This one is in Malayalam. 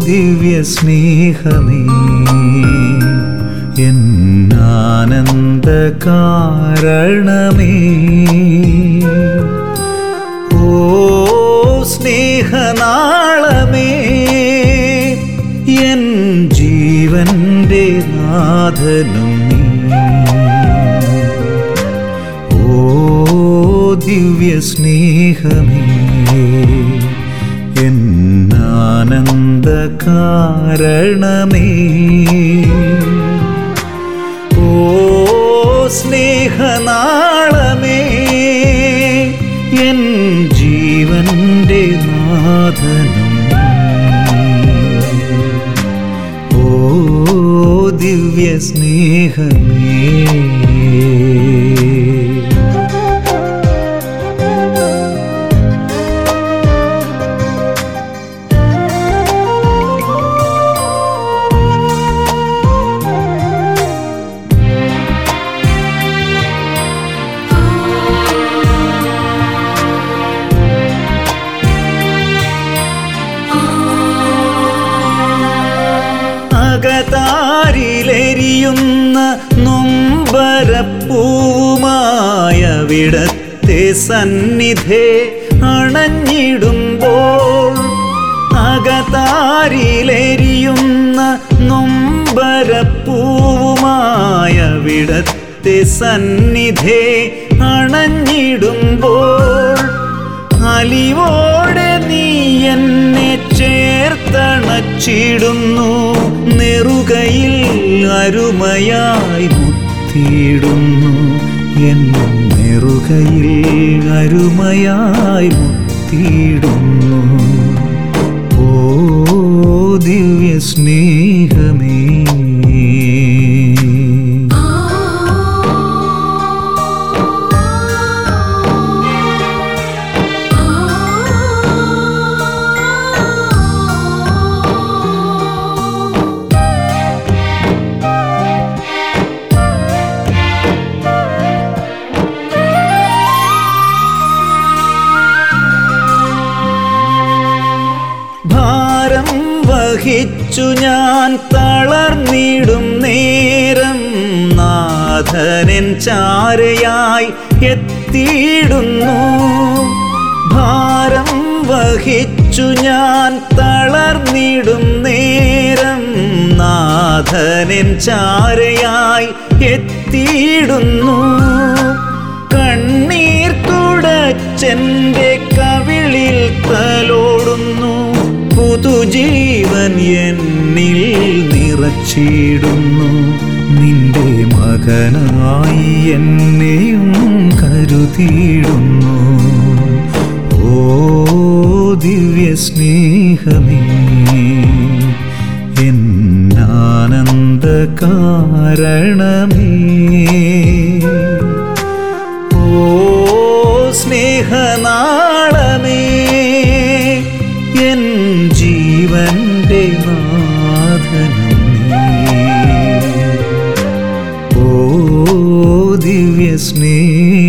ദിവ്യ സ്നേഹമേ എന്നാനന്ദ കാരണമേ ഓ സ്നേഹനാളമേ എൻ ജീവന്റെ നാഥനും നീ ഓ ദിവ്യ സ്നേഹമേ എന്നാനന്ദ കാരണമേ ഓ സ്നേഹനാളമേ എൻ ജീവന്റെ നാഥനും ഓ ദിവ്യ സ്നേഹമേ അകതാരിലെരിയുന്ന നൊമ്പരപ്പൂവുമായ വിടത്തെ സന്നിധേ അണഞ്ഞിടുമ്പോൾ അകതാരിലെരിയുന്ന നൊമ്പരപ്പൂവുമായ വിടത്തെ സന്നിധേ അണഞ്ഞിടുമ്പോൾ അലിവോടെ നീ എന്നെ ചേർത്തണച്ചിടുന്നു നെറുകയിൽ അരുമയായി മുത്തിയിടുന്നു എൻ നെറുകയിൽ അരുമയായി മുത്തിയിടുന്നു ഓ ദിവ്യ സ്നേഹമേ ഭാരം വഹിച്ചു ഞാൻ തളർന്നിടും നേരം നാഥനൻ ചാരയായി എത്തിയിടുന്നു ഭാരം വഹിച്ചു ഞാൻ തളർന്നിടും നേരം നാഥനൻ ചാരയായി എത്തിയിടുന്നു കണ്ണീർ തുടച്ചെന്റെ കവിളിൽ തലോടുന്നു പുതുജീവൻ എന്നിൽ നിറച്ചിടുന്നു നിന്റെ മകനായി എന്നെയും കരുതിയിടുന്നു ഓ ദിവ്യ സ്നേഹമേ എന്നാനന്ദ കാരണമേ ഓ സ്നേഹനാളമേ എൻ ജീവന്റെ നാഥനും നീ ഓ ദിവ്യ സ്നേഹമേ